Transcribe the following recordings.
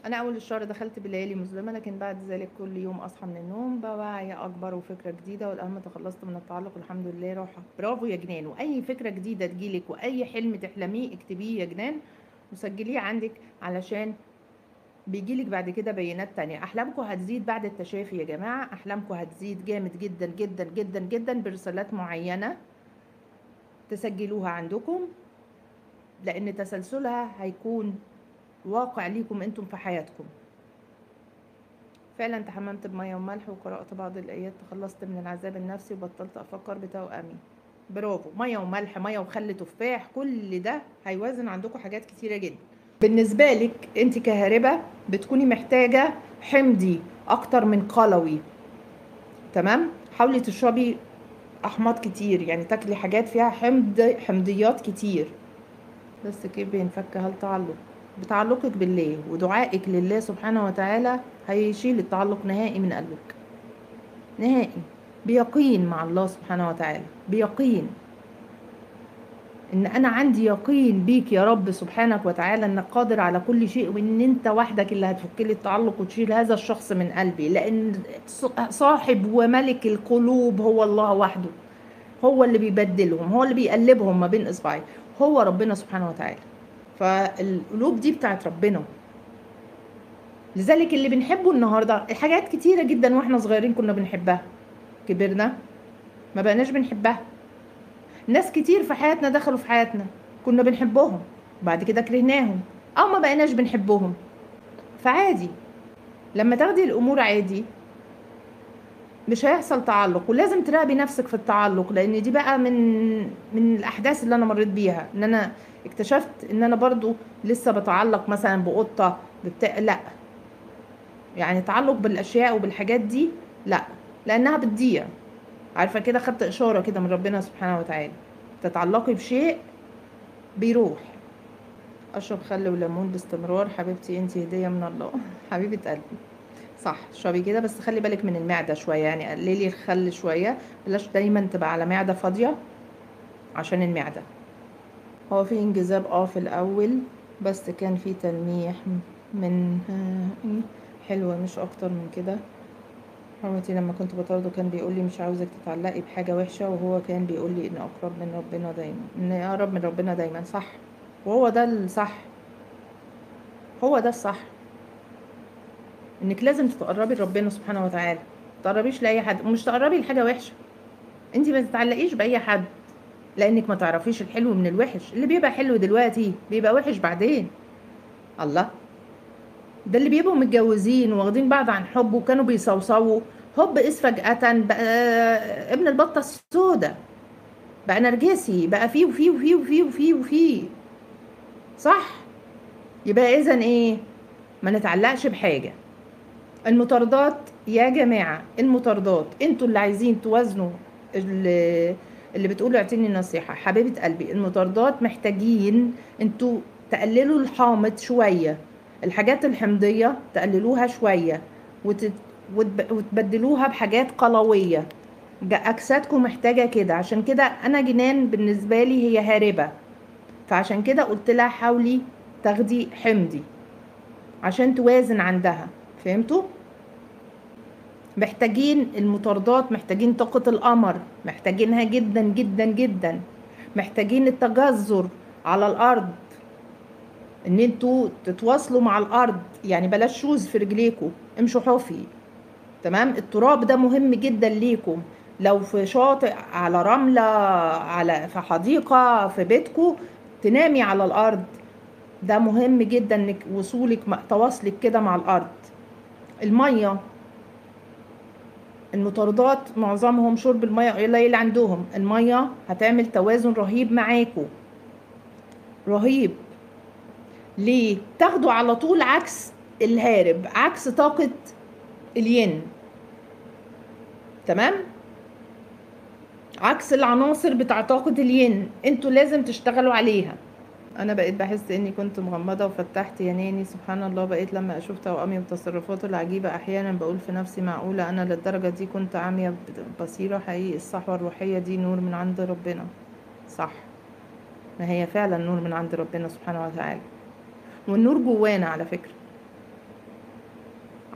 انا اول الشهر دخلت بليالي مظلمه لكن بعد ذلك كل يوم اصحى من النوم بوعي اكبر وفكره جديده والاهم تخلصت من التعلق الحمد لله راحه برافو يا جنان واي فكره جديده تجيلك واي حلم تحلميه اكتبيه يا جنان وسجليه عندك علشان بيجيلك بعد كده بيانات تانية احلامكم هتزيد بعد التشافي يا جماعه احلامكم هتزيد جامد جدا جدا جدا جدا برسالات معينه تسجلوها عندكم لان تسلسلها هيكون واقع ليكم انتم في حياتكم فعلا تحممت بميه وملح وقرات بعض الايات تخلصت من العذاب النفسي وبطلت افكر بتوأمي برافو ميه وملح ميه وخل تفاح كل ده هيوازن عندكم حاجات كتيره جدا بالنسبه لك انت كهاربه بتكوني محتاجه حمضي اكتر من قلوي تمام حاولي تشربي احماض كتير يعني تاكلي حاجات فيها حمض حمضيات كتير بس كيف بينفك هالتعلق بتعلقك بالله ودعائك لله سبحانه وتعالى هيشيل التعلق نهائي من قلبك نهائي بيقين مع الله سبحانه وتعالى بيقين ان انا عندي يقين بيك يا رب سبحانك وتعالى انك قادر على كل شيء وان انت وحدك اللي هتفك لي التعلق وتشيل هذا الشخص من قلبي لان صاحب وملك القلوب هو الله وحده هو اللي بيبدلهم هو اللي بيقلبهم ما بين اصبعي هو ربنا سبحانه وتعالى فالقلوب دي بتاعت ربنا لذلك اللي بنحبه النهارده حاجات كتيره جدا واحنا صغيرين كنا بنحبها كبرنا ما بقناش بنحبها ناس كتير في حياتنا دخلوا في حياتنا كنا بنحبهم بعد كده كرهناهم او ما بقيناش بنحبهم فعادي لما تاخدي الامور عادي مش هيحصل تعلق ولازم تراقبي نفسك في التعلق لان دي بقى من من الاحداث اللي انا مريت بيها ان انا اكتشفت ان انا برضو لسه بتعلق مثلا بقطه بتاع لا يعني تعلق بالاشياء وبالحاجات دي لا لانها بتضيع عارفه كده خدت اشاره كده من ربنا سبحانه وتعالى تتعلقي بشيء بيروح اشرب خل وليمون باستمرار حبيبتي انت هديه من الله حبيبه قلبي صح اشربي كده بس خلي بالك من المعده شويه يعني قللي الخل شويه بلاش دايما تبقى على معده فاضيه عشان المعده هو في انجذاب اه في الاول بس كان في تلميح من حلوه مش اكتر من كده حرمتي لما كنت بطارده كان بيقول لي مش عاوزك تتعلقي بحاجه وحشه وهو كان بيقول لي ان اقرب من ربنا دايما ان اقرب من ربنا دايما صح وهو ده الصح هو ده الصح انك لازم تتقربي لربنا سبحانه وتعالى تقربيش لاي حد ومش تقربي لحاجه وحشه انت ما تتعلقيش باي حد لانك ما تعرفيش الحلو من الوحش اللي بيبقى حلو دلوقتي بيبقى وحش بعدين الله ده اللي بيبقوا متجوزين واخدين بعض عن حب وكانوا بيصوصوا هوب اس فجأة بقى ابن البطة السوداء بقى نرجسي بقى فيه وفيه وفيه وفيه وفيه وفيه صح يبقى اذا ايه ما نتعلقش بحاجة المطاردات يا جماعة المطاردات انتوا اللي عايزين توازنوا اللي, اللي بتقولوا اعطيني نصيحة حبيبة قلبي المطاردات محتاجين انتوا تقللوا الحامض شوية الحاجات الحمضية تقللوها شوية وتت... وتب... وتبدلوها بحاجات قلوية أجسادكم محتاجة كده عشان كده أنا جنان بالنسبة لي هي هاربة فعشان كده قلت لها حاولي تاخدي حمضي عشان توازن عندها فهمتوا؟ محتاجين المطاردات محتاجين طاقة القمر محتاجينها جدا جدا جدا محتاجين التجذر على الأرض ان انتوا تتواصلوا مع الارض يعني بلاش شوز في رجليكم امشوا حافي تمام التراب ده مهم جدا ليكم لو في شاطئ على رملة على في حديقة في بيتكم تنامي على الارض ده مهم جدا انك وصولك تواصلك كده مع الارض المية المطاردات معظمهم شرب المية قليل عندهم المية هتعمل توازن رهيب معاكم رهيب ليه تاخدوا على طول عكس الهارب عكس طاقة الين تمام عكس العناصر بتاع طاقة الين انتوا لازم تشتغلوا عليها انا بقيت بحس اني كنت مغمضة وفتحت يناني سبحان الله بقيت لما اشوف توأمي وتصرفاته العجيبة احيانا بقول في نفسي معقولة انا للدرجة دي كنت عامية بصيرة حقيقي الصحوة الروحية دي نور من عند ربنا صح ما هي فعلا نور من عند ربنا سبحانه وتعالى والنور جوانا على فكرة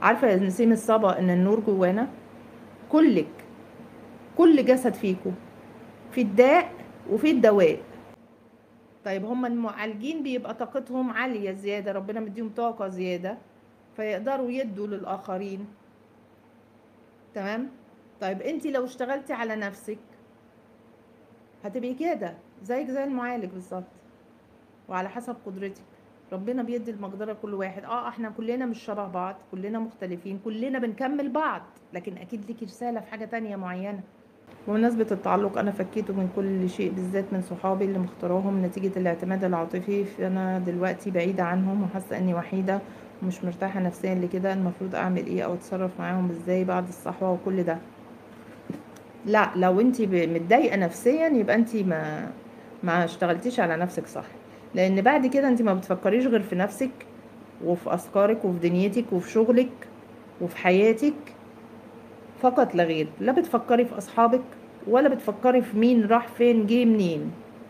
عارفه يا نسيم الصبا ان النور جوانا كلك كل جسد فيكم في الداء وفي الدواء طيب هم المعالجين بيبقى طاقتهم عاليه زياده ربنا مديهم طاقه زياده فيقدروا يدوا للاخرين تمام طيب انت لو اشتغلتي على نفسك هتبقي كده زيك زي المعالج بالظبط وعلى حسب قدرتك ربنا بيدي المقدرة كل واحد اه احنا كلنا مش شبه بعض كلنا مختلفين كلنا بنكمل بعض لكن اكيد ليكي رسالة في حاجة تانية معينة بمناسبة التعلق أنا فكيته من كل شيء بالذات من صحابي اللي مختاراهم نتيجة الاعتماد العاطفي فأنا دلوقتي بعيدة عنهم وحاسة إني وحيدة ومش مرتاحة نفسيا لكده المفروض أعمل إيه أو أتصرف معاهم إزاي بعد الصحوة وكل ده لا لو انت متضايقه نفسيا يبقى انت ما ما اشتغلتيش على نفسك صح لان بعد كده انت ما بتفكريش غير في نفسك وفي افكارك وفي دنيتك وفي شغلك وفي حياتك فقط لا غير لا بتفكري في اصحابك ولا بتفكري في مين راح فين جه منين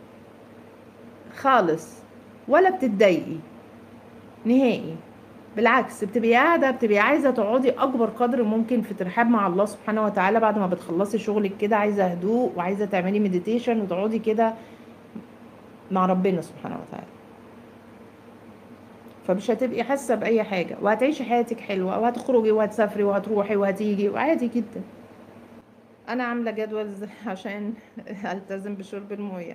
خالص ولا بتتضايقي نهائي بالعكس بتبقي قاعده بتبقي عايزه تقعدي اكبر قدر ممكن في ترحاب مع الله سبحانه وتعالى بعد ما بتخلصي شغلك كده عايزه هدوء وعايزه تعملي مديتيشن وتقعدي كده مع ربنا سبحانه وتعالى فمش هتبقي حاسه باي حاجه وهتعيشي حياتك حلوه وهتخرجي وهتسافري وهتروحي وهتيجي وعادي جدا انا عامله جدول عشان التزم بشرب الميه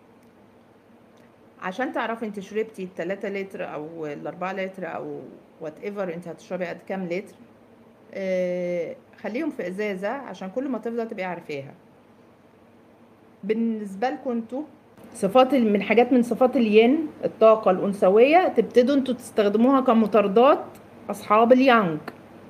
عشان تعرفي انت شربتي التلاتة لتر او الاربعة لتر او وات ايفر انت هتشربي قد كام لتر آه خليهم في ازازة عشان كل ما تفضل تبقي عارفاها بالنسبة لكم انتوا صفات من حاجات من صفات الين الطاقة الأنثوية تبتدوا انتوا تستخدموها كمطاردات أصحاب اليانج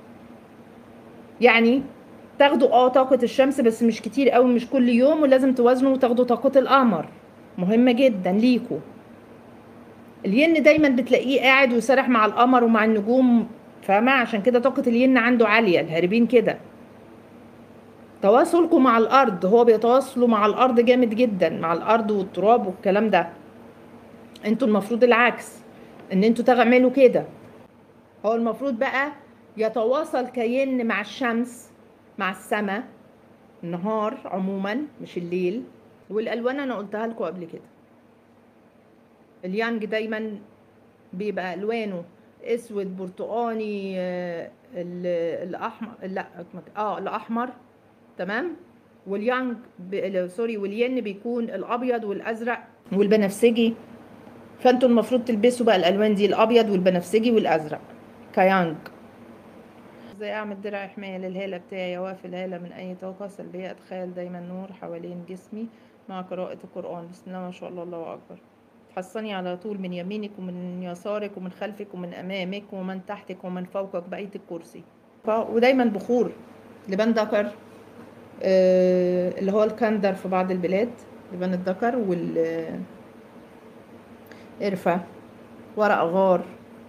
يعني تاخدوا اه طاقة الشمس بس مش كتير قوي مش كل يوم ولازم توازنوا وتاخدوا طاقة القمر مهمة جدا ليكوا الين دايما بتلاقيه قاعد وسرح مع القمر ومع النجوم فاهمة عشان كده طاقة الين عنده عالية الهاربين كده تواصلكم مع الارض هو بيتواصلوا مع الارض جامد جدا مع الارض والتراب والكلام ده انتوا المفروض العكس ان انتوا تعملوا كده هو المفروض بقى يتواصل كين مع الشمس مع السماء النهار عموما مش الليل والالوان انا قلتها لكم قبل كده اليانج دايما بيبقى الوانه اسود برتقاني آه، ال- الاحمر لا اه الاحمر تمام واليانج ب... سوري والين بيكون الابيض والازرق والبنفسجي فانتوا المفروض تلبسوا بقى الالوان دي الابيض والبنفسجي والازرق كيانج ازاي اعمل درع حمايه للهاله بتاعي اوافي الهاله من اي طاقه سلبيه اتخيل دايما نور حوالين جسمي مع قراءه القران بسم الله ما شاء الله الله اكبر تحصني على طول من يمينك ومن يسارك ومن خلفك ومن امامك ومن تحتك ومن فوقك بقيه الكرسي ف... ودايما بخور لبان ذكر آه، اللي هو الكندر في بعض البلاد لبان الذكر وال قرفة ورق غار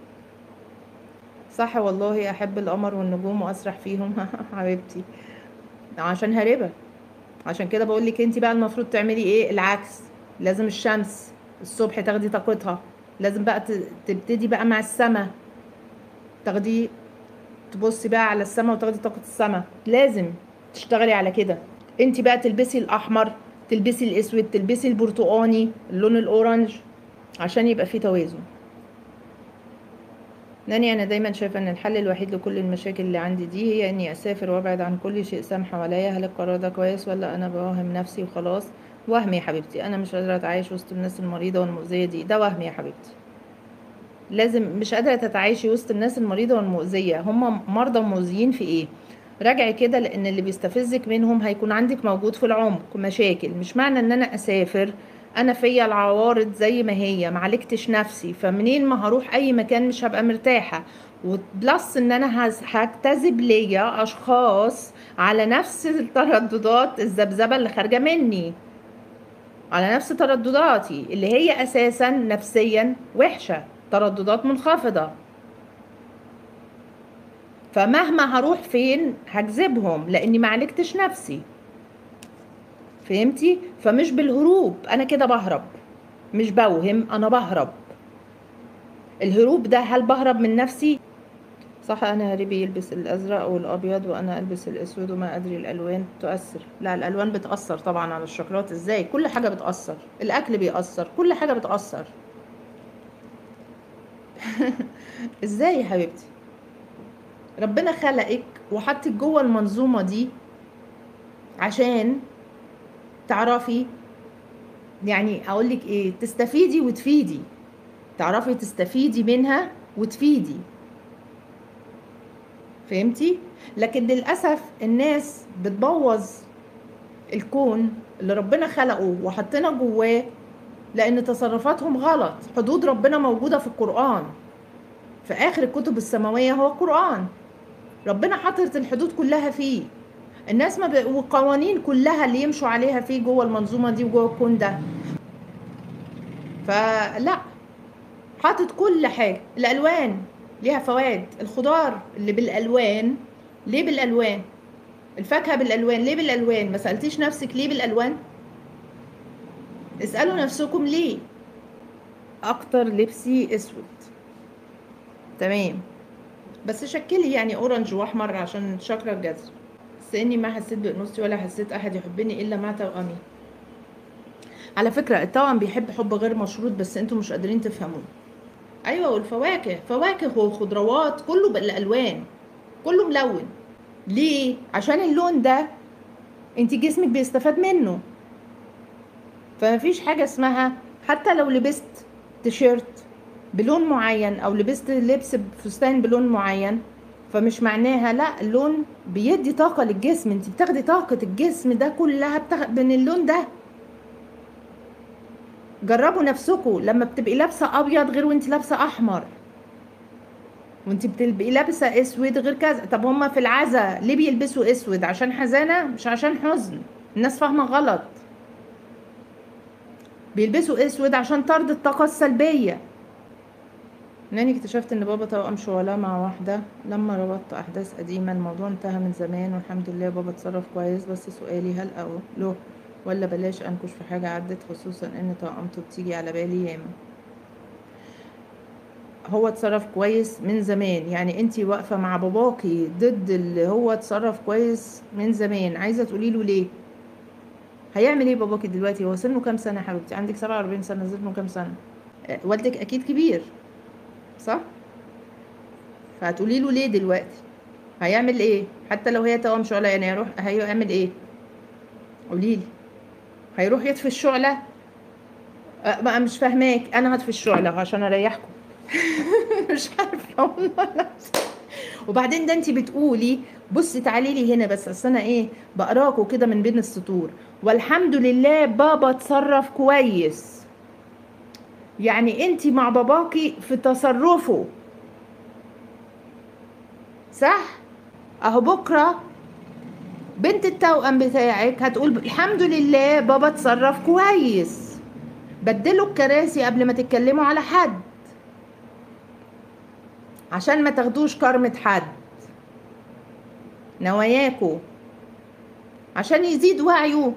صح والله احب القمر والنجوم واسرح فيهم حبيبتي عشان هاربة عشان كده بقول لك انت بقى المفروض تعملي ايه العكس لازم الشمس الصبح تاخدي طاقتها لازم بقى ت- تبتدي بقى مع السما تاخدي تبصي بقى على السما وتاخدي طاقة السما لازم تشتغلي على كده انت بقى تلبسي الاحمر تلبسي الاسود تلبسي البرتقاني اللون الاورنج عشان يبقى فيه توازن ناني انا دايما شايفه ان الحل الوحيد لكل المشاكل اللي عندي دي هي اني اسافر وابعد عن كل شيء سام حواليا هل القرار ده كويس ولا انا بوهم نفسي وخلاص وهم يا حبيبتي انا مش قادره اتعايش وسط الناس المريضه والمؤذيه دي ده وهم يا حبيبتي لازم مش قادره تتعايشي وسط الناس المريضه والمؤذيه هم مرضى ومؤذيين في ايه راجعي كده لان اللي بيستفزك منهم هيكون عندك موجود في العمق مشاكل مش معنى ان انا اسافر انا فيا العوارض زي ما هي معالجتش نفسي فمنين ما هروح اي مكان مش هبقى مرتاحه وبلس ان انا هز- هجتذب ليا اشخاص على نفس الترددات الذبذبه اللي خارجه مني على نفس تردداتي اللي هي اساسا نفسيا وحشه ترددات منخفضه فمهما هروح فين هجذبهم لاني معالجتش نفسي فهمتي فمش بالهروب انا كده بهرب مش بوهم انا بهرب الهروب ده هل بهرب من نفسي صح انا ريبي يلبس الازرق والابيض وانا البس الاسود وما ادري الالوان تؤثر لا الالوان بتاثر طبعا على الشوكولات ازاي كل حاجه بتاثر الاكل بيأثر كل حاجه بتاثر ازاي يا حبيبتي ربنا خلقك وحطك جوه المنظومه دي عشان تعرفي يعني اقول لك ايه تستفيدي وتفيدي تعرفي تستفيدي منها وتفيدي فهمتي لكن للاسف الناس بتبوظ الكون اللي ربنا خلقه وحطنا جواه لان تصرفاتهم غلط حدود ربنا موجوده في القران في اخر الكتب السماويه هو القران ربنا حطت الحدود كلها فيه الناس ما ب... والقوانين كلها اللي يمشوا عليها فيه جوه المنظومه دي وجوه الكون ده فلا حاطط كل حاجه الالوان ليها فوائد الخضار اللي بالالوان ليه بالالوان الفاكهه بالالوان ليه بالالوان ما سالتيش نفسك ليه بالالوان اسالوا نفسكم ليه اكتر لبسي اسود تمام بس شكلي يعني اورنج واحمر عشان شكرا الجذر بس اني ما حسيت بانوثتي ولا حسيت احد يحبني الا مع توامي على فكره التوأم بيحب حب غير مشروط بس انتوا مش قادرين تفهموه ايوه والفواكه فواكه وخضروات كله بالالوان كله ملون ليه عشان اللون ده انت جسمك بيستفاد منه فمفيش حاجه اسمها حتى لو لبست تيشيرت بلون معين او لبست لبس فستان بلون معين فمش معناها لا اللون بيدي طاقة للجسم انت بتاخدي طاقة الجسم ده كلها بتاخ... من اللون ده جربوا نفسكم لما بتبقي لابسة ابيض غير وانت لابسة احمر وانت بتبقي لابسة اسود غير كذا طب هما في العزا ليه بيلبسوا اسود عشان حزانة مش عشان حزن الناس فاهمة غلط بيلبسوا اسود عشان طرد الطاقة السلبية انني اكتشفت ان بابا توأم شعلة مع واحدة لما ربطت احداث قديمة الموضوع انتهى من زمان والحمد لله بابا اتصرف كويس بس سؤالي هل او له ولا بلاش انكش في حاجة عدت خصوصا ان توأمته بتيجي على بالي ياما هو اتصرف كويس من زمان يعني انتي واقفة مع باباكي ضد اللي هو اتصرف كويس من زمان عايزة تقولي له ليه هيعمل ايه باباكي دلوقتي هو سنه كام سنة يا حبيبتي عندك 47 سنة سنه كام سنة آه، والدك اكيد كبير صح فهتقولي له ليه دلوقتي هيعمل ايه حتى لو هي توأم شعلة يعني هيروح هيعمل ايه قولي لي هيروح يطفي الشعلة أه بقى مش فاهماك انا هطفي الشعلة عشان اريحكم مش عارفه والله وبعدين ده انت بتقولي بصي تعالي لي هنا بس اصل انا ايه بقراكوا كده من بين السطور والحمد لله بابا اتصرف كويس يعني انت مع باباكي في تصرفه صح اهو بكره بنت التوأم بتاعك هتقول الحمد لله بابا اتصرف كويس بدلوا الكراسي قبل ما تتكلموا على حد عشان ما تاخدوش كرمة حد نواياكوا عشان يزيد وعيه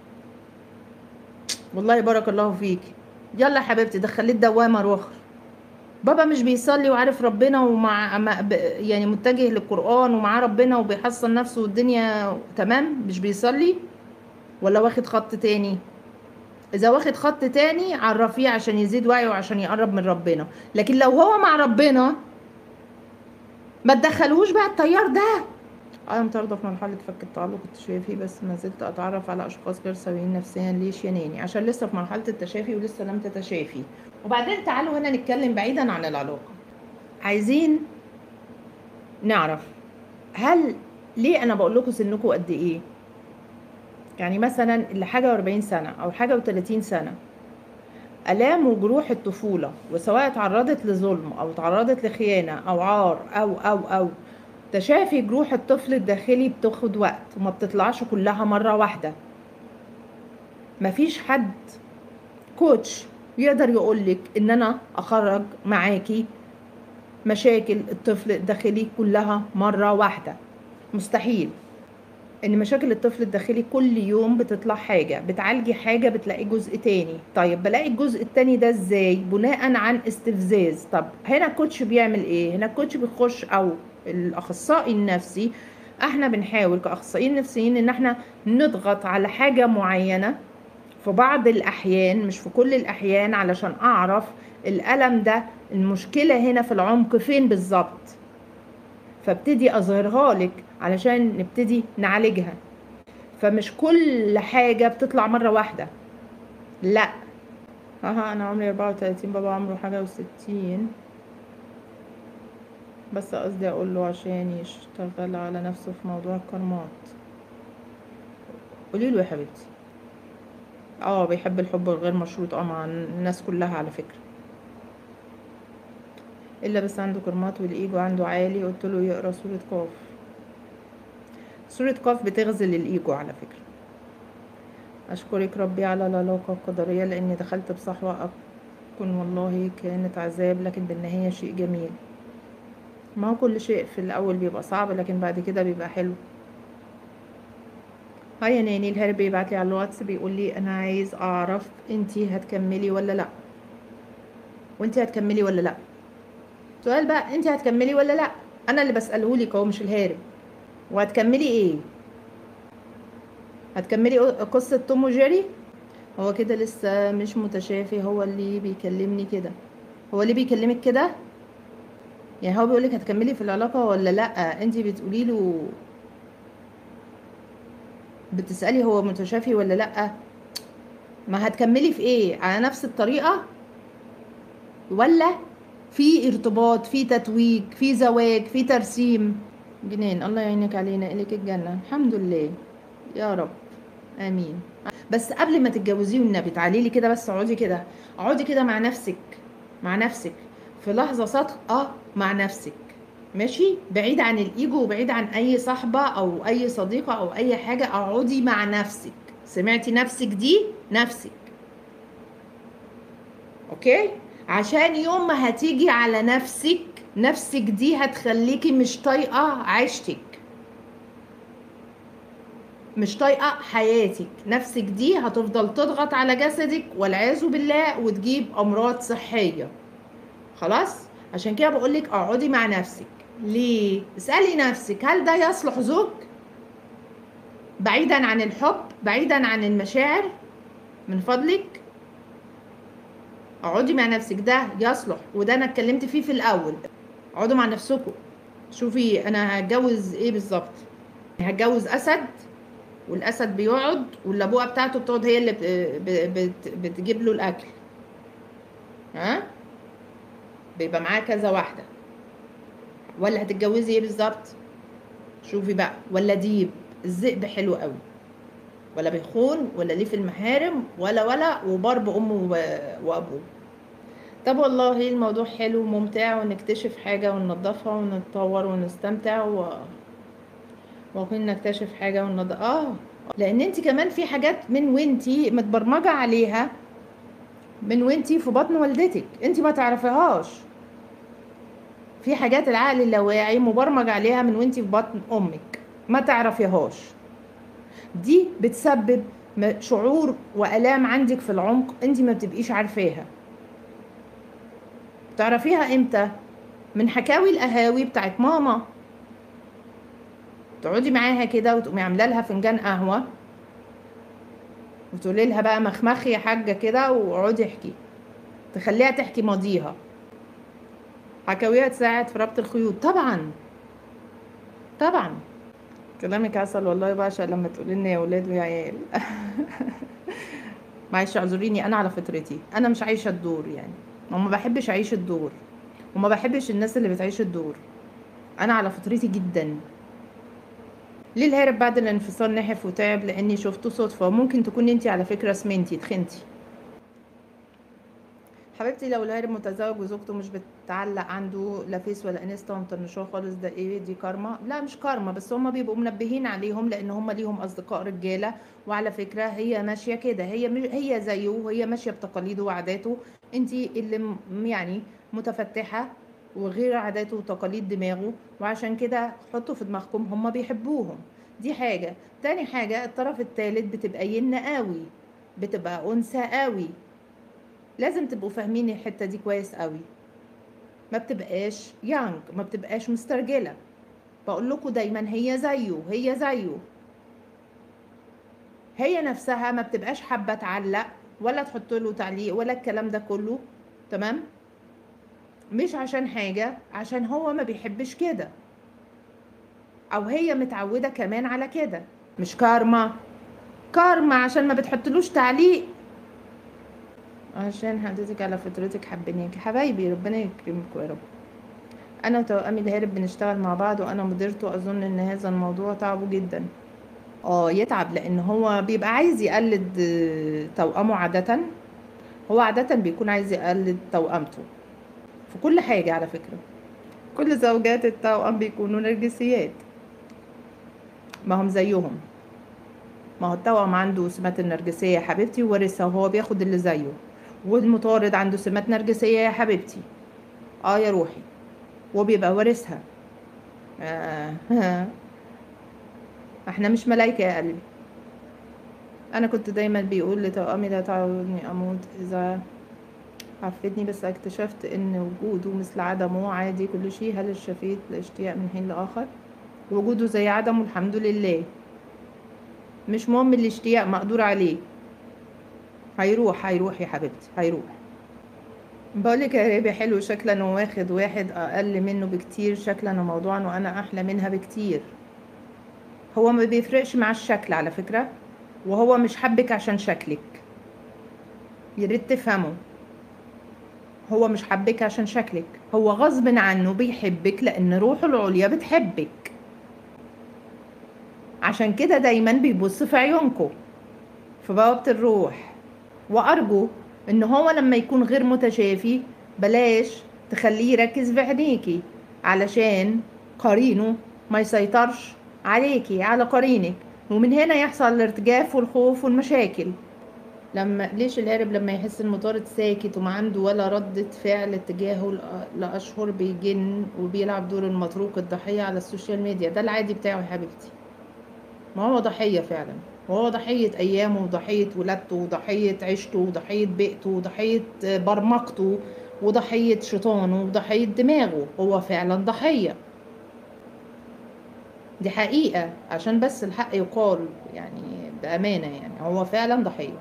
والله بارك الله فيكي يلا يا حبيبتي دخليه الدوامه روخر بابا مش بيصلي وعارف ربنا ومع مع- ب- يعني متجه للقرآن ومعاه ربنا وبيحصن نفسه والدنيا تمام مش بيصلي ولا واخد خط تاني إذا واخد خط تاني عرفيه عشان يزيد وعيه وعشان يقرب من ربنا لكن لو هو مع ربنا ما تدخلوش بقى التيار ده انا مطاردة في مرحلة فك التعلق التشافي بس ما زلت اتعرف على اشخاص غير سويين نفسيا ليش يا ناني عشان لسه في مرحلة التشافي ولسه لم تتشافي وبعدين تعالوا هنا نتكلم بعيدا عن العلاقة عايزين نعرف هل ليه انا بقول لكم سنكم قد ايه يعني مثلا اللي حاجة و40 سنة او حاجة و30 سنة آلام وجروح الطفولة وسواء اتعرضت لظلم أو اتعرضت لخيانة أو عار أو أو أو تشافي جروح الطفل الداخلي بتاخد وقت وما بتطلعش كلها مرة واحدة مفيش حد كوتش يقدر يقولك ان انا اخرج معاكي مشاكل الطفل الداخلي كلها مرة واحدة مستحيل ان مشاكل الطفل الداخلي كل يوم بتطلع حاجة بتعالجي حاجة بتلاقي جزء تاني طيب بلاقي الجزء التاني ده ازاي بناء عن استفزاز طب هنا الكوتش بيعمل ايه هنا الكوتش بيخش او الاخصائي النفسي احنا بنحاول كاخصائيين نفسيين ان احنا نضغط على حاجة معينة في بعض الاحيان مش في كل الاحيان علشان اعرف الالم ده المشكلة هنا في العمق فين بالظبط فابتدي اظهرها لك علشان نبتدي نعالجها فمش كل حاجة بتطلع مرة واحدة لا ها انا عمري 34 بابا عمره حاجة وستين بس قصدي اقول له عشان يشتغل على نفسه في موضوع الكرمات قولي له يا حبيبتي اه بيحب الحب الغير مشروط اه مع الناس كلها على فكرة الا بس عنده كرمات والايجو عنده عالي قلت له يقرا سورة قاف سورة قاف بتغزل الايجو على فكرة اشكرك ربي على العلاقة القدرية لاني دخلت بصحوة اكون والله كانت عذاب لكن بالنهاية شيء جميل ما هو كل شيء في الاول بيبقى صعب لكن بعد كده بيبقى حلو هاي يا ناني الهرب بيبعت لي على الواتس بيقول لي انا عايز اعرف انتي هتكملي ولا لا وانتي هتكملي ولا لا سؤال بقى انتي هتكملي ولا لا انا اللي بساله لك اهو مش الهارب وهتكملي ايه هتكملي قصه توم وجيري هو كده لسه مش متشافي هو اللي بيكلمني كده هو اللي بيكلمك كده يعني هو بيقولك هتكملي في العلاقه ولا لا انتي بتقولي له بتسالي هو متشافي ولا لا ما هتكملي في ايه على نفس الطريقه ولا في ارتباط في تتويج في زواج في ترسيم جنان الله يعينك علينا اليك الجنه الحمد لله يا رب امين بس قبل ما تتجوزيه والنبي تعالي لي كده بس اقعدي كده اقعدي كده مع نفسك مع نفسك في لحظه صادقه مع نفسك ماشي بعيد عن الايجو وبعيد عن اي صاحبه او اي صديقه او اي حاجه اقعدي مع نفسك سمعتي نفسك دي نفسك اوكي عشان يوم ما هتيجي على نفسك نفسك دي هتخليكي مش طايقه عيشتك مش طايقه حياتك نفسك دي هتفضل تضغط على جسدك والعياذ بالله وتجيب امراض صحيه خلاص عشان كده بقولك اقعدي مع نفسك ليه اسالي نفسك هل ده يصلح زوج بعيدا عن الحب بعيدا عن المشاعر من فضلك اقعدي مع نفسك ده يصلح وده انا اتكلمت فيه في الاول اقعدوا مع نفسكم شوفي انا هتجوز ايه بالظبط هتجوز اسد والاسد بيقعد واللبوقه بتاعته بتقعد هي اللي بت بتجيب له الاكل ها بيبقى معاه كذا واحده ولا هتتجوزي ايه بالظبط شوفي بقى ولا ديب الذئب حلو قوي ولا بيخون ولا ليه في المحارم ولا ولا وبار بامه وابوه طب والله الموضوع حلو وممتع ونكتشف حاجه وننضفها ونتطور ونستمتع و ممكن نكتشف حاجه ونض اه لان انت كمان في حاجات من وانتي متبرمجه عليها من وانتي في بطن والدتك انت ما تعرفيهاش في حاجات العقل اللاواعي مبرمج عليها من وانتي في بطن امك ما تعرفيهاش دي بتسبب شعور والام عندك في العمق انت ما بتبقيش عارفاها تعرفيها امتى من حكاوي القهاوي بتاعت ماما تقعدي معاها كده وتقومي عامله لها فنجان قهوه وتقولي لها بقى مخمخي يا حاجه كده واقعدي احكي تخليها تحكي ماضيها حكاويها تساعد في ربط الخيوط طبعا طبعا كلامك عسل والله بعشق لما تقولي لنا يا ولاد ويا عيال معلش اعذريني انا على فطرتي انا مش عايشه الدور يعني وما بحبش اعيش الدور وما بحبش الناس اللي بتعيش الدور انا على فطرتي جدا ليه الهارب بعد الانفصال نحف وتعب لاني شفته صدفه ممكن تكون انت على فكره سمنتي تخنتي حبيبتي لو الهارب متزوج وزوجته مش بتعلق عنده لا فيس ولا انستا ومطنشاه خالص ده ايه دي كارما لا مش كارما بس هما بيبقوا منبهين عليهم لان هما ليهم اصدقاء رجاله وعلى فكره هي ماشيه كده هي هي زيه وهي ماشيه بتقاليده وعاداته انت اللي يعني متفتحه وغير عاداته وتقاليد دماغه وعشان كده حطوا في دماغكم هما بيحبوهم دي حاجة تاني حاجة الطرف التالت بتبقى ين قوي بتبقى أنثى قوي لازم تبقوا فاهمين الحتة دي كويس قوي ما بتبقاش يانج ما بتبقاش مسترجلة بقول لكم دايما هي زيه هي زيه هي نفسها ما بتبقاش حابة تعلق ولا تحط له تعليق ولا الكلام ده كله تمام مش عشان حاجة عشان هو ما بيحبش كده او هي متعودة كمان على كده مش كارما كارما عشان ما بتحطلوش تعليق عشان حضرتك على فطرتك حبيناك حبايبي ربنا يكرمكم يا رب انا وتوأمي الهارب بنشتغل مع بعض وانا مديرته اظن ان هذا الموضوع تعبه جدا اه يتعب لان هو بيبقى عايز يقلد آه، توأمه عادة هو عادة بيكون عايز يقلد توأمته في كل حاجة على فكرة كل زوجات التوأم بيكونوا نرجسيات ما هم زيهم ما هو التوأم عنده سمات النرجسية يا حبيبتي وورثها وهو بياخد اللي زيه والمطارد عنده سمات نرجسية يا حبيبتي اه يا روحي وبيبقى وارثها آه. احنا مش ملايكة يا قلبي انا كنت دايما بيقول لتوأمي لا تعودني اموت اذا عفتني بس اكتشفت ان وجوده مثل عدمه عادي كل شيء هل الشفيت الاشتياق من حين لاخر وجوده زي عدمه الحمد لله مش مهم الاشتياق مقدور عليه هيروح هيروح يا حبيبتي هيروح بقولك يا ريبي حلو شكلا واخد واحد اقل منه بكتير شكلا وموضوعا وانا احلى منها بكتير هو ما بيفرقش مع الشكل على فكرة وهو مش حبك عشان شكلك ياريت تفهموا هو مش حبك عشان شكلك هو غصب عنه بيحبك لان روحه العليا بتحبك عشان كده دايما بيبص في عيونكم في بوابة الروح وارجو ان هو لما يكون غير متشافي بلاش تخليه يركز في عينيكي علشان قرينه ما يسيطرش عليكي على قرينك ومن هنا يحصل الارتجاف والخوف والمشاكل لما ليش الهارب لما يحس المطارد ساكت وما عنده ولا ردة فعل اتجاهه لأ- لأشهر بيجن وبيلعب دور المتروك الضحية على السوشيال ميديا ده العادي بتاعه يا حبيبتي ما هو ضحية فعلا وهو ضحية أيامه وضحية ولادته وضحية عيشته وضحية بيئته وضحية برمجته وضحية شيطانه وضحية دماغه هو فعلا ضحية دي حقيقة عشان بس الحق يقال يعني بأمانة يعني هو فعلا ضحية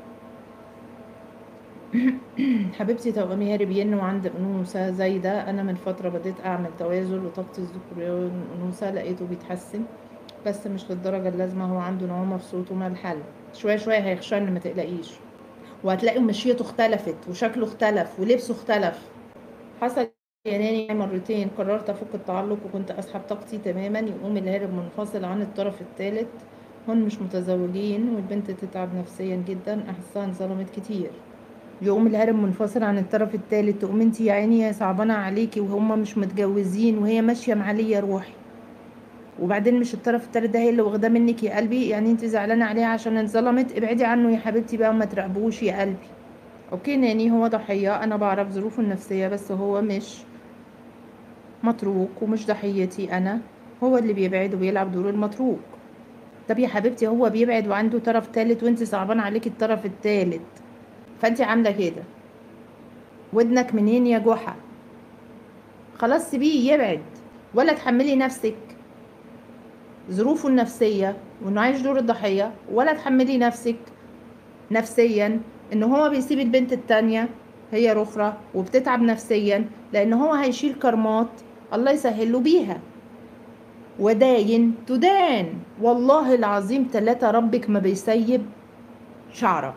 حبيبتي توأمي هارب ين وعند أنوثة زي ده أنا من فترة بديت أعمل توازن وطاقتي الذكورية أنوثة لقيته بيتحسن بس مش للدرجة اللازمة هو عنده نعومة في صوته ما الحل شوية شوية هيخشن ما تقلقيش وهتلاقي مشيته اختلفت وشكله اختلف ولبسه اختلف حصل يا ناني مرتين قررت افك التعلق وكنت اسحب طاقتي تماما يقوم الهارب منفصل عن الطرف الثالث هن مش متزوجين والبنت تتعب نفسيا جدا احسها انظلمت كتير يقوم الهارب منفصل عن الطرف الثالث تقوم انت يا عيني يا صعبانه عليكي وهم مش متجوزين وهي ماشيه معليه روحي وبعدين مش الطرف التالت ده هي اللي واخداه منك يا قلبي يعني انت زعلانه عليها عشان انظلمت ابعدي عنه يا حبيبتي بقى وما تراقبوش يا قلبي اوكي ناني هو ضحيه انا بعرف ظروفه النفسيه بس هو مش متروك ومش ضحيتي انا هو اللي بيبعد وبيلعب دور المتروك طب يا حبيبتي هو بيبعد وعنده طرف تالت وانت صعبان عليكي الطرف التالت فانت عامله كده ودنك منين يا جحا خلاص سيبيه يبعد ولا تحملي نفسك ظروفه النفسية وانه عايش دور الضحية ولا تحملي نفسك نفسيا ان هو بيسيب البنت التانية هي رخرة وبتتعب نفسيا لان هو هيشيل كرمات الله يسهله بيها وداين تدان والله العظيم تلاتة ربك ما بيسيب شعرة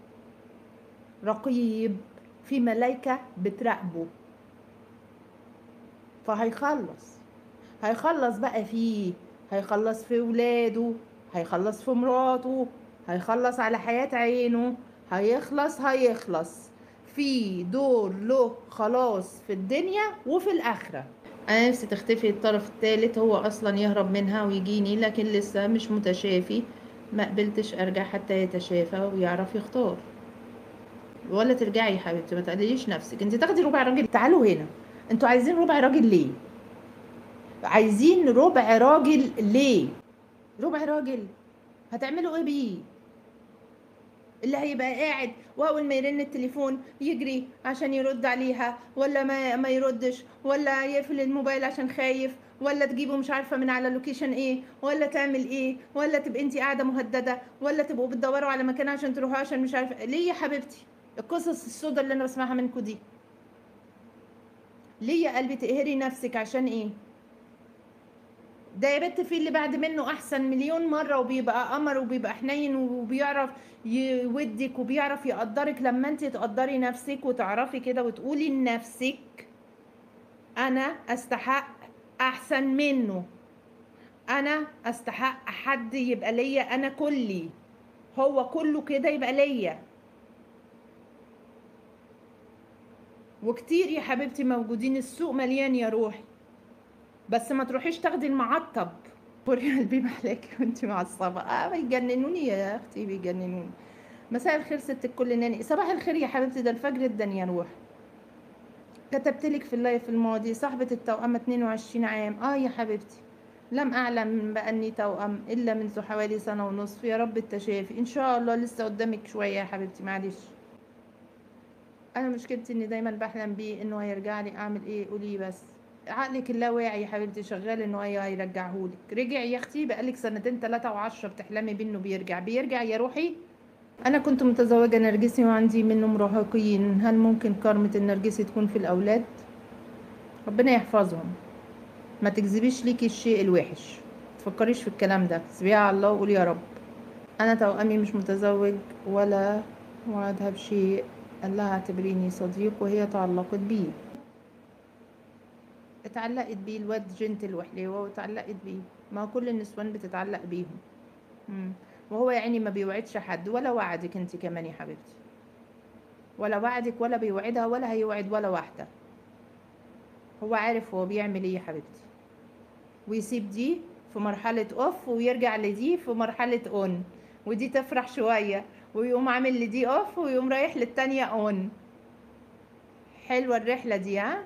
رقيب في ملايكة بتراقبه فهيخلص هيخلص بقى فيه هيخلص في ولاده هيخلص في مراته هيخلص على حياة عينه هيخلص هيخلص في دور له خلاص في الدنيا وفي الآخرة أنا نفسي تختفي الطرف الثالث هو أصلا يهرب منها ويجيني لكن لسه مش متشافي ما قبلتش أرجع حتى يتشافى ويعرف يختار ولا ترجعي يا حبيبتي ما تقلليش نفسك انت تاخدي ربع راجل تعالوا هنا انتوا عايزين ربع راجل ليه عايزين ربع راجل ليه ربع راجل هتعملوا ايه بيه اللي هيبقى قاعد واول ما يرن التليفون يجري عشان يرد عليها ولا ما ما يردش ولا يقفل الموبايل عشان خايف ولا تجيبه مش عارفه من على لوكيشن ايه ولا تعمل ايه ولا تبقى انت قاعده مهدده ولا تبقوا بتدوروا على مكان عشان تروحوا عشان مش عارفه ليه يا حبيبتي القصص السوداء اللي انا بسمعها منكم دي ليه يا قلبي تقهري نفسك عشان ايه ده يا بنت في اللي بعد منه احسن مليون مره وبيبقى قمر وبيبقى حنين وبيعرف يودك وبيعرف يقدرك لما انت تقدري نفسك وتعرفي كده وتقولي لنفسك انا استحق احسن منه انا استحق حد يبقى ليا انا كلي هو كله كده يبقى ليا وكتير يا حبيبتي موجودين السوق مليان يا روحي بس ما تروحيش تاخدي المعطب قولي قلبي محلاكي وانت معصبه اه بيجننوني يا اختي بيجننوني مساء الخير ست الكل ناني صباح الخير يا حبيبتي ده الفجر الدنيا روح كتبت لك في اللايف الماضي صاحبة التوأم 22 عام اه يا حبيبتي لم اعلم باني توأم الا منذ حوالي سنة ونصف يا رب التشافي ان شاء الله لسه قدامك شوية يا حبيبتي معلش انا مشكلتي اني دايما بحلم بيه انه هيرجع لي اعمل ايه قولي بس عقلك اللاواعي يا حبيبتي شغال انه هي هيرجعهولك رجع يا اختي بقالك سنتين ثلاثة وعشرة بتحلمي بيه انه بيرجع بيرجع يا روحي انا كنت متزوجة نرجسي وعندي منه مراهقين هل ممكن كرمة النرجسي تكون في الاولاد ربنا يحفظهم ما تكذبيش ليكي الشيء الوحش تفكريش في الكلام ده سيبيها على الله وقولي يا رب انا توأمي مش متزوج ولا وعدها بشيء قال لها اعتبريني صديق وهي تعلقت بيه اتعلقت بيه الواد جنتل وحليوه واتعلقت بيه ما كل النسوان بتتعلق بيهم مم. وهو يعني ما بيوعدش حد ولا وعدك انت كمان يا حبيبتي ولا وعدك ولا بيوعدها ولا هيوعد ولا واحده هو عارف هو بيعمل ايه يا حبيبتي ويسيب دي في مرحله اوف ويرجع لدي في مرحله اون ودي تفرح شويه ويقوم عامل لدي اوف ويقوم رايح للتانية اون حلوه الرحله دي ها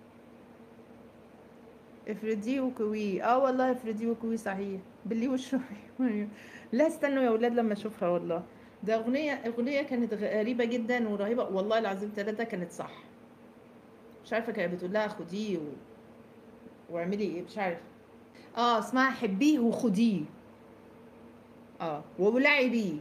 افرديه وكويه اه والله افرديه وكويه صحيح باللي وشه لا استنوا يا اولاد لما اشوفها والله ده اغنيه اغنيه كانت غريبه جدا ورهيبه والله العظيم ثلاثه كانت صح مش عارفه كانت بتقول لها خديه و... واعملي ايه مش عارفه اه اسمها حبيه وخديه اه وولعي بيه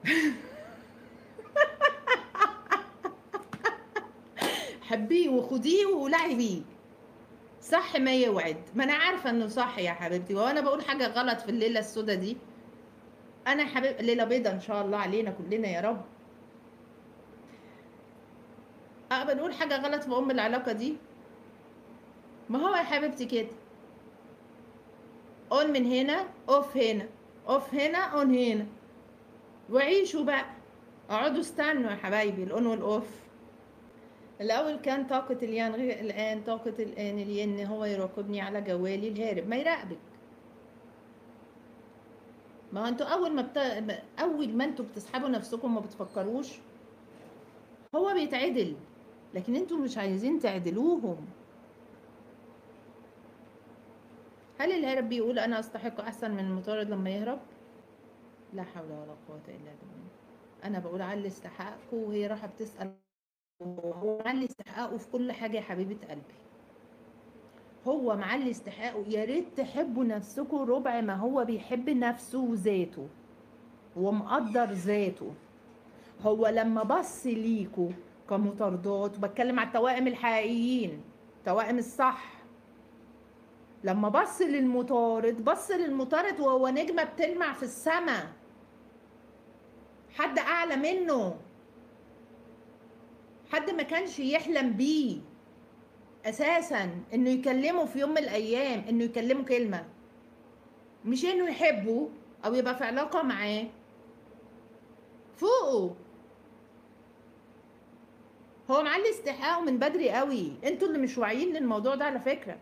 حبيه وخديه وولعي بيه صح ما يوعد ما انا عارفه انه صح يا حبيبتي وانا بقول حاجه غلط في الليله السوداء دي انا حبيب ليله بيضه ان شاء الله علينا كلنا يا رب اه بنقول حاجه غلط في ام العلاقه دي ما هو يا حبيبتي كده اون من هنا اوف هنا اوف هنا اون هنا وعيشوا بقى اقعدوا استنوا يا حبايبي الاون والاوف الاول كان طاقه اليان غير الان طاقه الان الين هو يراقبني على جوالي الهارب ما يراقبك ما هو انتوا اول ما بت... اول ما انتوا بتسحبوا نفسكم ما بتفكروش هو بيتعدل لكن انتوا مش عايزين تعدلوهم هل الهارب بيقول انا استحق احسن من المطارد لما يهرب لا حول ولا قوه الا بالله انا بقول علي استحقاقه وهي رايحه بتسال هو معلي استحقاقه في كل حاجه يا حبيبه قلبي هو معلي استحقاقه يا ريت تحبوا نفسكم ربع ما هو بيحب نفسه وذاته ومقدر ذاته هو لما بص ليكوا كمطاردات بتكلم على التوائم الحقيقيين التوائم الصح لما بص للمطارد بص للمطارد وهو نجمة بتلمع في السماء حد أعلى منه حد ما كانش يحلم بيه اساسا انه يكلمه في يوم من الايام انه يكلمه كلمه مش انه يحبه او يبقى في علاقه معاه فوقه هو معلي استحقاقه من بدري قوي انتوا اللي مش واعيين للموضوع ده على فكره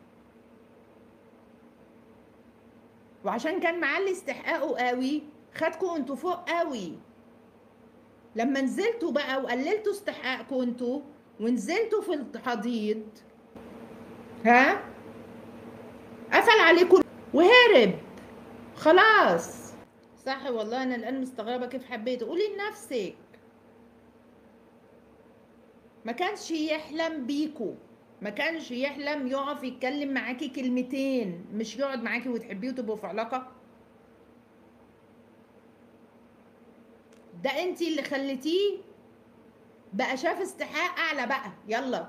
وعشان كان معلي استحقاقه قوي خدكوا انتوا فوق قوي لما نزلتوا بقى وقللتوا استحقاقكم انتوا ونزلتوا في الحضيض ها قفل عليكم وهرب خلاص صح والله انا الان مستغربه كيف حبيته قولي لنفسك ما كانش يحلم بيكو ما كانش يحلم يقف يتكلم معاكي كلمتين مش يقعد معاكي وتحبيه وتبقوا في علاقه ده انتي اللي خليتيه بقى شاف استحقاق اعلى بقى يلا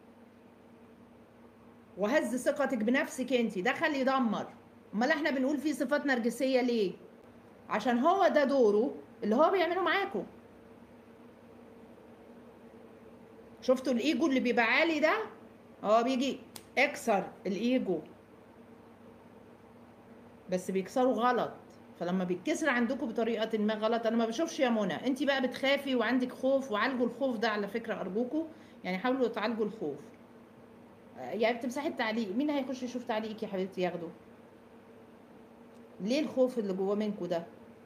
وهز ثقتك بنفسك انتي دخل يدمر امال احنا بنقول فيه صفات نرجسيه ليه عشان هو ده دوره اللي هو بيعمله معاكم شفتوا الايجو اللي بيبقى عالي ده هو بيجي اكسر الايجو بس بيكسره غلط فلما بيتكسر عندكم بطريقه ما غلط انا ما بشوفش يا منى انت بقى بتخافي وعندك خوف وعالجوا الخوف ده على فكره ارجوكم يعني حاولوا تعالجوا الخوف يعني بتمسحي التعليق مين هيخش يشوف تعليقك يا حبيبتي ياخده ليه الخوف اللي جوه منكم ده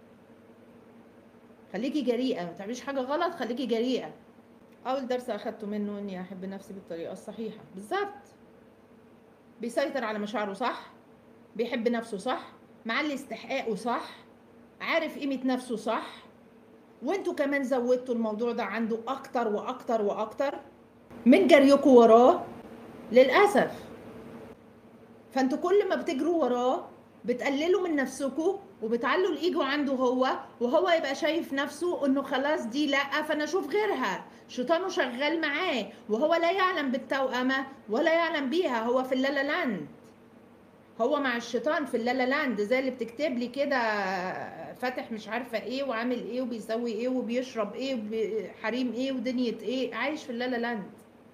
خليكي جريئه ما تعمليش حاجه غلط خليكي جريئه اول درس اخدته منه اني احب نفسي بالطريقه الصحيحه بالظبط بيسيطر على مشاعره صح بيحب نفسه صح معلي استحقاقه صح عارف قيمه نفسه صح وانتوا كمان زودتوا الموضوع ده عنده اكتر واكتر واكتر من جريكم وراه للاسف فانتوا كل ما بتجروا وراه بتقللوا من نفسكم وبتعلوا الايجو عنده هو وهو يبقى شايف نفسه انه خلاص دي لا فانا اشوف غيرها شيطانه شغال معاه وهو لا يعلم بالتوأمة ولا يعلم بيها هو في اللالا لاند هو مع الشيطان في اللالا لاند زي اللي بتكتب لي كده فاتح مش عارفه ايه وعامل ايه وبيسوي ايه وبيشرب ايه وحريم ايه ودنيا ايه عايش في اللالا لاند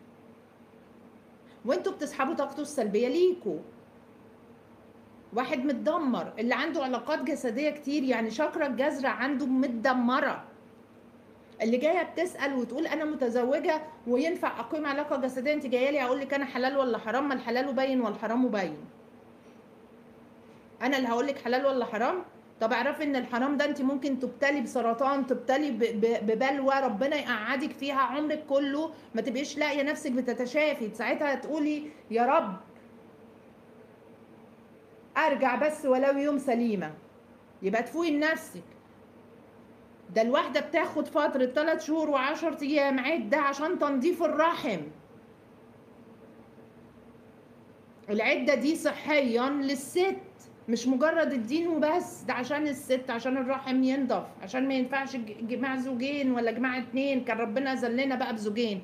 وانتوا بتسحبوا طاقته السلبيه ليكوا واحد متدمر اللي عنده علاقات جسديه كتير يعني شاكرا الجذر عنده متدمره اللي جايه بتسال وتقول انا متزوجه وينفع اقيم علاقه جسديه انت جايه لي اقول لك انا حلال ولا حرام ما الحلال باين والحرام باين انا اللي هقول لك حلال ولا حرام طب اعرفي ان الحرام ده انت ممكن تبتلي بسرطان تبتلي ببلوى ربنا يقعدك فيها عمرك كله ما تبقيش لاقيه نفسك بتتشافي ساعتها تقولي يا رب ارجع بس ولو يوم سليمه يبقى تفوقي لنفسك ده الواحدة بتاخد فترة 3 شهور و10 أيام عدة عشان تنظيف الرحم العدة دي صحيا للست مش مجرد الدين وبس ده عشان الست عشان الرحم ينضف عشان ما ينفعش جماع زوجين ولا جماع اتنين كان ربنا زلنا بقى بزوجين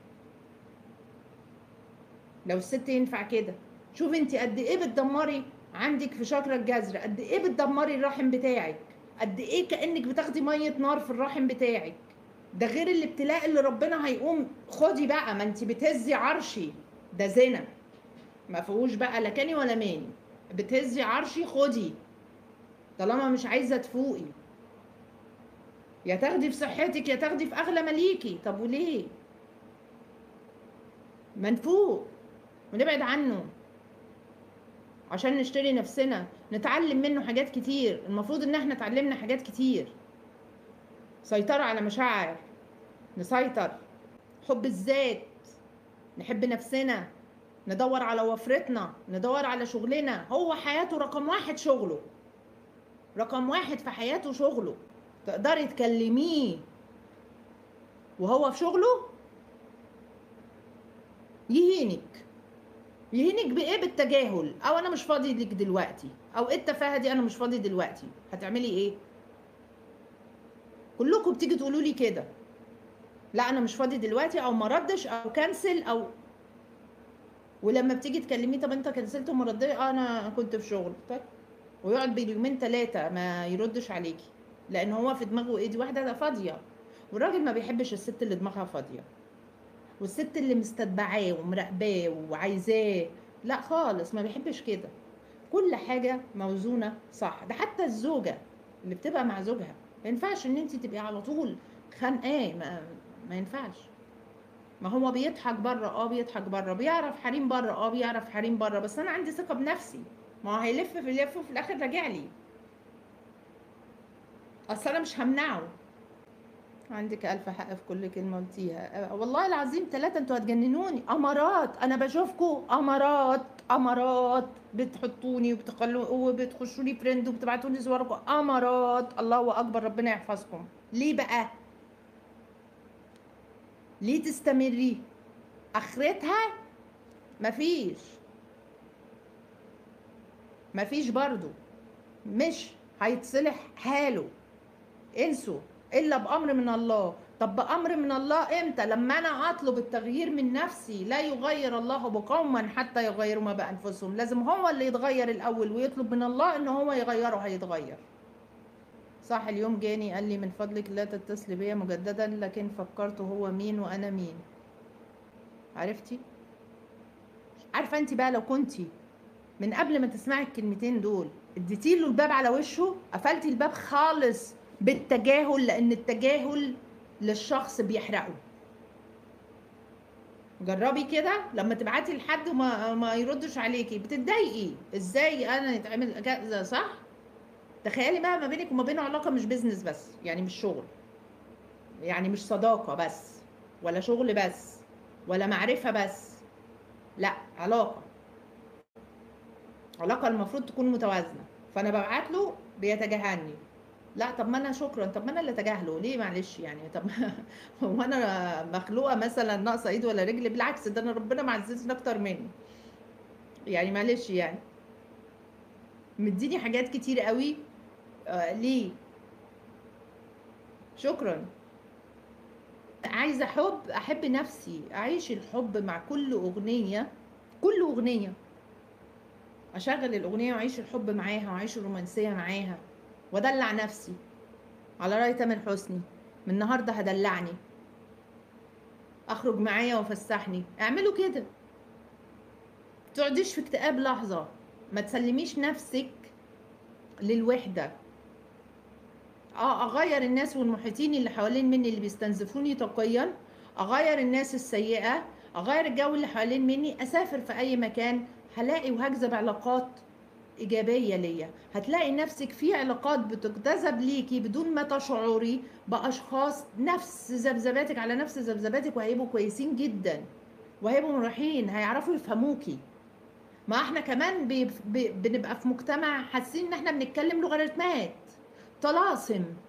لو الست ينفع كده شوف انت قد ايه بتدمري عندك في شاكرا الجذر قد ايه بتدمري الرحم بتاعك قد ايه كانك بتاخدي ميه نار في الرحم بتاعك ده غير الابتلاء اللي ربنا هيقوم خدي بقى ما انت بتهزي عرشي ده زنا ما فيهوش بقى لا كاني ولا ماني بتهزي عرشي خدي طالما مش عايزه تفوقي يا تاخدي في صحتك يا تاخدي في اغلى مليكي طب وليه ما نفوق ونبعد عنه عشان نشتري نفسنا نتعلم منه حاجات كتير المفروض ان احنا اتعلمنا حاجات كتير سيطرة على مشاعر نسيطر حب الذات نحب نفسنا ندور على وفرتنا ندور على شغلنا هو حياته رقم واحد شغله رقم واحد في حياته شغله تقدري تكلميه وهو في شغله يهينك يهينك بايه بالتجاهل او انا مش فاضي لك دلوقتي او ايه التفاهه دي انا مش فاضي دلوقتي هتعملي ايه كلكم بتيجي تقولوا لي كده لا انا مش فاضي دلوقتي او ما ردش او كنسل او ولما بتيجي تكلميه طب انت كنسلت وما ردش اه انا كنت في شغل طيب ويقعد باليومين ثلاثه ما يردش عليكي لان هو في دماغه ايه دي واحده ده فاضيه والراجل ما بيحبش الست اللي دماغها فاضيه والست اللي مستتبعاه ومراقباه وعايزاه لا خالص ما بيحبش كده كل حاجة موزونة صح ده حتى الزوجة اللي بتبقى مع زوجها ما ينفعش ان انت تبقي على طول خانقاه ما, ما ينفعش ما هو بيضحك بره اه بيضحك بره بيعرف حريم بره اه بيعرف حريم بره بس انا عندي ثقة بنفسي ما هو هيلف في يلف وفي الاخر راجع لي اصل انا مش همنعه عندك ألف حق في كل كلمة قلتيها والله العظيم ثلاثة انتوا هتجننوني أمارات أنا بشوفكم أمارات امارات بتحطوني وبتخلوا وبتخشوا لي فريند وبتبعتوا لي صوركم امارات الله اكبر ربنا يحفظكم ليه بقى ليه تستمري اخرتها مفيش مفيش برضو مش هيتصلح حاله انسوا الا بامر من الله طب بامر من الله امتى لما انا اطلب التغيير من نفسي لا يغير الله بقوما حتى يغيروا ما بانفسهم لازم هو اللي يتغير الاول ويطلب من الله ان هو يغيره هيتغير صح اليوم جاني قال لي من فضلك لا تتصلي بيا مجددا لكن فكرت هو مين وانا مين عرفتي عارفه انت بقى لو كنتي من قبل ما تسمعي الكلمتين دول اديتي له الباب على وشه قفلتي الباب خالص بالتجاهل لان التجاهل للشخص بيحرقه جربي كده لما تبعتي لحد وما ما يردش عليكي بتتضايقي ازاي انا يتعمل كذا صح تخيلي بقى ما بينك وما بينه علاقه مش بيزنس بس يعني مش شغل يعني مش صداقه بس ولا شغل بس ولا معرفه بس لا علاقه علاقه المفروض تكون متوازنه فانا ببعت له بيتجاهلني لا طب ما انا شكرا طب ما انا اللي اتجاهله ليه معلش يعني طب هو انا مخلوقه مثلا ناقصه ايد ولا رجل بالعكس ده انا ربنا معززني اكتر مني يعني معلش يعني مديني حاجات كتير قوي آه ليه شكرا عايزه حب احب نفسي اعيش الحب مع كل اغنيه كل اغنيه اشغل الاغنيه واعيش الحب معاها واعيش الرومانسيه معاها وادلع نفسي على راي تامر حسني من النهارده هدلعني اخرج معايا وافسحني اعملوا كده تقعديش في اكتئاب لحظه ما تسلميش نفسك للوحده اه اغير الناس والمحيطين اللي حوالين مني اللي بيستنزفوني طاقيا اغير الناس السيئه اغير الجو اللي حوالين مني اسافر في اي مكان هلاقي وهجذب علاقات ايجابيه ليا هتلاقي نفسك في علاقات بتجتذب ليكي بدون ما تشعري باشخاص نفس ذبذباتك على نفس ذبذباتك وهيبقوا كويسين جدا وهيبقوا مريحين هيعرفوا يفهموكي ما احنا كمان بي بي بنبقى في مجتمع حاسين ان احنا بنتكلم لوغاريتمات طلاسم